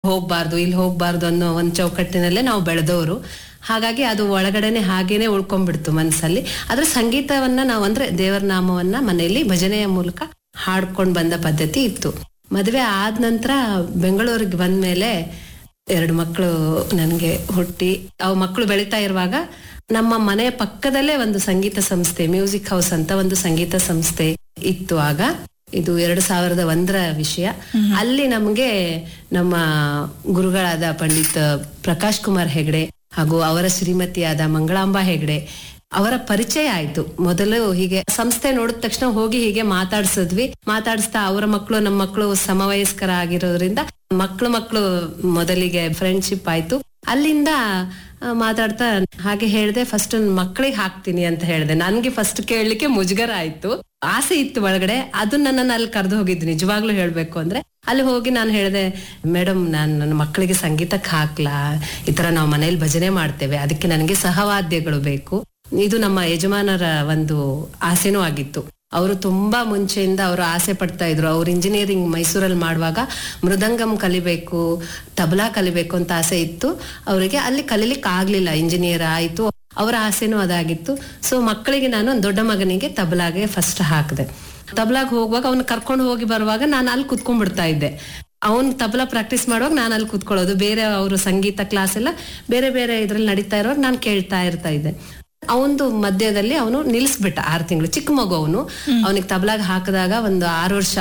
ಹೋಗ್ಬಾರ್ದು ಇಲ್ಲಿ ಹೋಗ್ಬಾರ್ದು ಅನ್ನೋ ಒಂದ್ ಚೌಕಟ್ಟಿನಲ್ಲೇ ನಾವು ಬೆಳೆದವರು ಹಾಗಾಗಿ ಅದು ಒಳಗಡೆನೆ ಹಾಗೇನೆ ಉಳ್ಕೊಂಡ್ಬಿಡ್ತು ಮನಸ್ಸಲ್ಲಿ ಆದ್ರೆ ಸಂಗೀತವನ್ನ ನಾವು ಅಂದ್ರೆ ದೇವರ ನಾಮವನ್ನ ಮನೆಯಲ್ಲಿ ಭಜನೆಯ ಮೂಲಕ ಹಾಡ್ಕೊಂಡ್ ಬಂದ ಪದ್ಧತಿ ಇತ್ತು ಮದುವೆ ಆದ ನಂತರ ಬೆಂಗಳೂರಿಗೆ ಬಂದ್ಮೇಲೆ ಎರಡು ಮಕ್ಕಳು ನನಗೆ ಹುಟ್ಟಿ ಅವು ಮಕ್ಕಳು ಬೆಳೀತಾ ಇರುವಾಗ ನಮ್ಮ ಮನೆಯ ಪಕ್ಕದಲ್ಲೇ ಒಂದು ಸಂಗೀತ ಸಂಸ್ಥೆ ಮ್ಯೂಸಿಕ್ ಹೌಸ್ ಅಂತ ಒಂದು ಸಂಗೀತ ಸಂಸ್ಥೆ ಇತ್ತು ಆಗ ಇದು ಎರಡು ಸಾವಿರದ ಒಂದರ ವಿಷಯ ಅಲ್ಲಿ ನಮ್ಗೆ ನಮ್ಮ ಗುರುಗಳಾದ ಪಂಡಿತ್ ಪ್ರಕಾಶ್ ಕುಮಾರ್ ಹೆಗ್ಡೆ ಹಾಗೂ ಅವರ ಶ್ರೀಮತಿಯಾದ ಮಂಗಳಾಂಬಾ ಹೆಗ್ಡೆ ಅವರ ಪರಿಚಯ ಆಯ್ತು ಮೊದಲು ಹೀಗೆ ಸಂಸ್ಥೆ ನೋಡಿದ ತಕ್ಷಣ ಹೋಗಿ ಹೀಗೆ ಮಾತಾಡ್ಸಿದ್ವಿ ಮಾತಾಡಿಸ್ತಾ ಅವರ ಮಕ್ಕಳು ನಮ್ಮ ಮಕ್ಕಳು ಸಮವಯಸ್ಕರ ಆಗಿರೋದ್ರಿಂದ ಮಕ್ಳು ಮಕ್ಕಳು ಮೊದಲಿಗೆ ಫ್ರೆಂಡ್ಶಿಪ್ ಆಯ್ತು ಅಲ್ಲಿಂದ ಆ, ಮಾತಾಡ್ತಾ ಹಾಗೆ ಹೇಳ್ದೆ ಫಸ್ಟ್ ಮಕ್ಕಳಿಗೆ ಹಾಕ್ತೀನಿ ಅಂತ ಹೇಳ್ದೆ ನನ್ಗೆ ಫಸ್ಟ್ ಕೇಳಲಿಕ್ಕೆ ಮುಜುಗರ ಆಯ್ತು ಆಸೆ ಇತ್ತು ಒಳಗಡೆ ಅದು ನನ್ನನ್ನು ಅಲ್ಲಿ ಕರೆದು ಹೋಗಿದ್ದು ನಿಜವಾಗ್ಲೂ ಹೇಳ್ಬೇಕು ಅಂದ್ರೆ ಅಲ್ಲಿ ಹೋಗಿ ನಾನು ಹೇಳಿದೆ ಮೇಡಮ್ ನಾನು ನನ್ನ ಮಕ್ಕಳಿಗೆ ಸಂಗೀತಕ್ಕೆ ಹಾಕ್ಲಾ ಈ ತರ ನಾವು ಮನೇಲಿ ಭಜನೆ ಮಾಡ್ತೇವೆ ಅದಕ್ಕೆ ನನಗೆ ಸಹವಾದ್ಯಗಳು ಬೇಕು ಇದು ನಮ್ಮ ಯಜಮಾನರ ಒಂದು ಆಸೆನೂ ಆಗಿತ್ತು ಅವರು ತುಂಬಾ ಮುಂಚೆಯಿಂದ ಅವರು ಆಸೆ ಪಡ್ತಾ ಇದ್ರು ಅವ್ರು ಇಂಜಿನಿಯರಿಂಗ್ ಮೈಸೂರಲ್ಲಿ ಮಾಡುವಾಗ ಮೃದಂಗಂ ಕಲಿಬೇಕು ತಬಲಾ ಕಲಿಬೇಕು ಅಂತ ಆಸೆ ಇತ್ತು ಅವರಿಗೆ ಅಲ್ಲಿ ಕಲೀಲಿಕ್ಕೆ ಆಗ್ಲಿಲ್ಲ ಇಂಜಿನಿಯರ್ ಆಯ್ತು ಅವರ ಆಸೆನೂ ಅದಾಗಿತ್ತು ಸೊ ಮಕ್ಕಳಿಗೆ ನಾನು ಒಂದ್ ದೊಡ್ಡ ಮಗನಿಗೆ ತಬಲಾಗೆ ಫಸ್ಟ್ ಹಾಕಿದೆ ತಬಲಾಗ್ ಹೋಗುವಾಗ ಅವ್ನ ಕರ್ಕೊಂಡು ಹೋಗಿ ಬರುವಾಗ ನಾನು ಅಲ್ಲಿ ಕುತ್ಕೊಂಡ್ಬಿಡ್ತಾ ಇದ್ದೆ ಅವ್ನ್ ತಬಲಾ ಪ್ರಾಕ್ಟೀಸ್ ಮಾಡುವಾಗ ನಾನು ಅಲ್ಲಿ ಕುತ್ಕೊಳ್ಳೋದು ಬೇರೆ ಅವರು ಸಂಗೀತ ಕ್ಲಾಸ್ ಎಲ್ಲ ಬೇರೆ ಬೇರೆ ಇದ್ರಲ್ಲಿ ನಡೀತಾ ಇರೋವಾಗ ನಾನು ಕೇಳ್ತಾ ಇರ್ತಾ ಇದ್ದೆ ಅವನದು ಮಧ್ಯದಲ್ಲಿ ಅವನು ನಿಲ್ಲಿಸ್ಬಿಟ್ಟ ಆರು ತಿಂಗಳು ಚಿಕ್ಕ ಮಗು ಅವನು ಅವನಿಗೆ ತಬಲಾಗ ಹಾಕಿದಾಗ ಒಂದು ಆರು ವರ್ಷ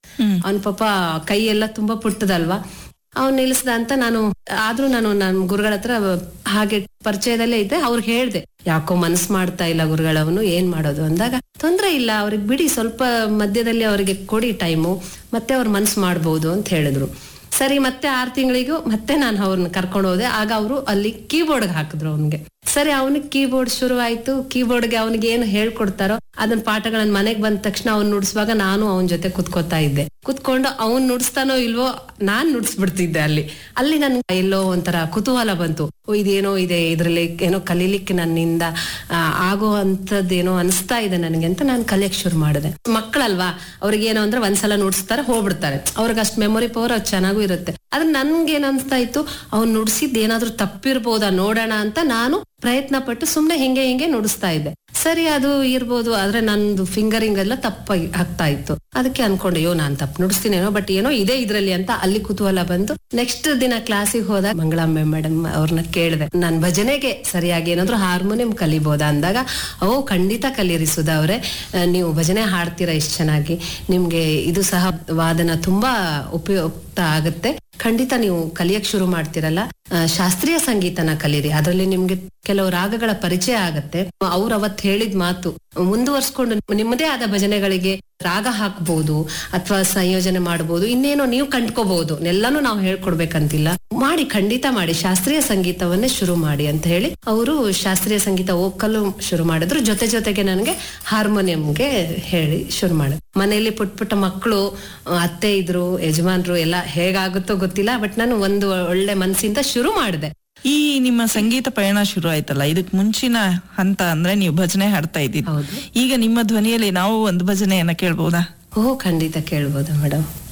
ಅವನ ಪಾಪ ಕೈ ಎಲ್ಲ ತುಂಬಾ ಪುಟ್ಟದಲ್ವಾ ಅವ್ನು ನಿಲ್ಲಿಸ್ದ ಅಂತ ನಾನು ಆದ್ರೂ ನಾನು ನನ್ನ ಗುರುಗಳ ಹತ್ರ ಹಾಗೆ ಪರಿಚಯದಲ್ಲೇ ಇದ್ದೆ ಅವ್ರಿಗೆ ಹೇಳ್ದೆ ಯಾಕೋ ಮನಸ್ಸು ಮಾಡ್ತಾ ಇಲ್ಲ ಗುರುಗಳವನು ಏನ್ ಮಾಡೋದು ಅಂದಾಗ ತೊಂದ್ರೆ ಇಲ್ಲ ಅವ್ರಿಗೆ ಬಿಡಿ ಸ್ವಲ್ಪ ಮಧ್ಯದಲ್ಲಿ ಅವರಿಗೆ ಕೊಡಿ ಟೈಮು ಮತ್ತೆ ಅವ್ರ ಮನಸ್ಸು ಮಾಡ್ಬೋದು ಅಂತ ಹೇಳಿದ್ರು ಸರಿ ಮತ್ತೆ ಆರ್ ತಿಂಗಳಿಗೂ ಮತ್ತೆ ನಾನು ಅವ್ರನ್ನ ಕರ್ಕೊಂಡು ಹೋದೆ ಆಗ ಅವರು ಅಲ್ಲಿ ಕೀಬೋರ್ಡ್ ಹಾಕಿದ್ರು ಅವನ್ಗೆ ಸರಿ ಅವನಿಗೆ ಕೀಬೋರ್ಡ್ ಶುರು ಆಯ್ತು ಕೀಬೋರ್ಡ್ಗೆ ಅವನಿಗೆ ಏನು ಹೇಳ್ಕೊಡ್ತಾರೋ ಅದನ್ನ ಪಾಠಗಳನ್ನ ಮನೆಗ್ ಬಂದ ತಕ್ಷಣ ಅವ್ನ್ ನುಡ್ಸುವಾಗ ನಾನು ಅವನ ಜೊತೆ ಕುತ್ಕೋತಾ ಇದ್ದೆ ಕುತ್ಕೊಂಡು ಅವ್ನ್ ನುಡಿಸ್ತಾನೋ ಇಲ್ವೋ ನಾನ್ ನುಡಿಸ್ಬಿಡ್ತಿದ್ದೆ ಅಲ್ಲಿ ಅಲ್ಲಿ ನನ್ ಎಲ್ಲೋ ಒಂಥರ ಕುತೂಹಲ ಬಂತು ಓ, ಇದೇನೋ ಇದೆ ಇದ್ರಲ್ಲಿ ಏನೋ ಕಲೀಲಿಕ್ಕೆ ನನ್ನಿಂದ ಆ, ಆಗೋ ಅಂತದ್ದೇನೋ ಅನಿಸ್ತಾ ಇದೆ ನನಗೆ ಅಂತ ನಾನು ಕಲಿಯಕ್ ಶುರು ಮಾಡಿದೆ ಮಕ್ಕಳಲ್ವಾ ಅವ್ರಿಗೆ ಏನೋ ಅಂದ್ರೆ ಒಂದ್ಸಲ ನುಡಿಸ್ತಾರೆ ಹೋಗ್ಬಿಡ್ತಾರೆ ಅವ್ರಿಗೆ ಅಷ್ಟ್ ಮೆಮೊರಿ ಪವರ್ ಅದು ಚೆನ್ನಾಗೂ ಇರುತ್ತೆ ಆದ್ರೆ ನನ್ಗೆ ಏನ್ ಅನ್ಸ್ತಾ ಇತ್ತು ಅವ್ನು ನುಡ್ಸಿದ್ ಏನಾದ್ರೂ ತಪ್ಪಿರ್ಬೋದಾ ನೋಡೋಣ ಅಂತ ನಾನು ಪ್ರಯತ್ನ ಪಟ್ಟು ಸುಮ್ನೆ ಹಿಂಗೆ ಹಿಂಗೆ ನುಡಿಸ್ತಾ ಇದ್ದೆ ಸರಿ ಅದು ಇರ್ಬೋದು ಆದ್ರೆ ನಂದು ಫಿಂಗರಿಂಗ್ ಎಲ್ಲ ತಪ್ಪಾಗಿ ಆಗ್ತಾ ಇತ್ತು ಅದಕ್ಕೆ ಅನ್ಕೊಂಡೆ ಅಯ್ಯೋ ನಾನ್ ತಪ್ಪು ನುಡಿಸ್ತೀನೇನೋ ಬಟ್ ಏನೋ ಇದೆ ಇದ್ರಲ್ಲಿ ಅಂತ ಅಲ್ಲಿ ಕುತೂಹಲ ಬಂತು ನೆಕ್ಸ್ಟ್ ದಿನ ಕ್ಲಾಸಿಗೆ ಹೋದಾಗ ಮಂಗಳಾಂಬೆ ಮೇಡಮ್ ಅವ್ರನ್ನ ಕೇಳಿದೆ ನಾನ್ ಭಜನೆಗೆ ಸರಿಯಾಗಿ ಏನಾದ್ರು ಹಾರ್ಮೋನಿಯಂ ಕಲಿಬೋದಾ ಅಂದಾಗ ಓ ಖಂಡಿತ ಕಲೀರಿ ಸುಧಾ ಅವ್ರೆ ಆ, ನೀವು ಭಜನೆ ಹಾಡ್ತೀರಾ ಇಷ್ಟು ಚೆನ್ನಾಗಿ ನಿಮ್ಗೆ ಇದು ಸಹ ವಾದನ ತುಂಬಾ ಉಪಯುಕ್ತ ಆಗುತ್ತೆ ಖಂಡಿತ ನೀವು ಕಲಿಯಕ್ ಶುರು ಮಾಡ್ತಿರಲ್ಲ ಆ, ಶಾಸ್ತ್ರೀಯ ಸಂಗೀತನ ಕಲೀರಿ ಅದರಲ್ಲಿ ನಿಮ್ಗೆ ಕೆಲವು ರಾಗಗಳ ಪರಿಚಯ ಆಗತ್ತೆ ಅವ್ರು ಅವತ್ ಹೇಳಿದ ಮಾತು ಮುಂದುವರ್ಸ್ಕೊಂಡು ನಿಮ್ಮದೇ ಆದ ಭಜನೆಗಳಿಗೆ ರಾಗ ಹಾಕ್ಬಹುದು ಅಥವಾ ಸಂಯೋಜನೆ ಮಾಡಬಹುದು ಇನ್ನೇನೋ ನೀವು ಕಂಡ್ಕೋಬಹುದು ಎಲ್ಲಾನು ನಾವು ಹೇಳ್ಕೊಡ್ಬೇಕಂತಿಲ್ಲ ಮಾಡಿ ಖಂಡಿತ ಮಾಡಿ ಶಾಸ್ತ್ರೀಯ ಸಂಗೀತವನ್ನೇ ಶುರು ಮಾಡಿ ಅಂತ ಹೇಳಿ ಅವರು ಶಾಸ್ತ್ರೀಯ ಸಂಗೀತ ಓಕಲು ಶುರು ಮಾಡಿದ್ರು ಜೊತೆ ಜೊತೆಗೆ ನನಗೆ ಹಾರ್ಮೋನಿಯಂಗೆ ಹೇಳಿ ಶುರು ಮಾಡಿದ್ರು ಮನೆಯಲ್ಲಿ ಪುಟ್ಟ ಪುಟ್ಟ ಮಕ್ಕಳು ಅತ್ತೆ ಇದ್ರು ಯಜಮಾನ್ರು ಎಲ್ಲ ಹೇಗಾಗುತ್ತೋ ಗೊತ್ತಿಲ್ಲ ಬಟ್ ನಾನು ಒಂದು ಒಳ್ಳೆ ಮನಸ್ಸಿಂದ ಶುರು ಮಾಡಿದೆ ಈ ನಿಮ್ಮ ಸಂಗೀತ ಪಯಣ ಶುರು ಆಯ್ತಲ್ಲ ಇದಕ್ ಮುಂಚಿನ ಹಂತ ಅಂದ್ರೆ ನೀವು ಭಜನೆ ಹಾಡ್ತಾ ಇದ್ದೀರಿ ಹೌದು ಈಗ ನಿಮ್ಮ ಧ್ವನಿಯಲ್ಲಿ ನಾವು ಒಂದು ಭಜನೆಯನ್ನ ಕೇಳ್ಬೋದಾ ಓ ಖಂಡಿತ ಕೇಳ್ಬೋದು ಮೇಡಮ್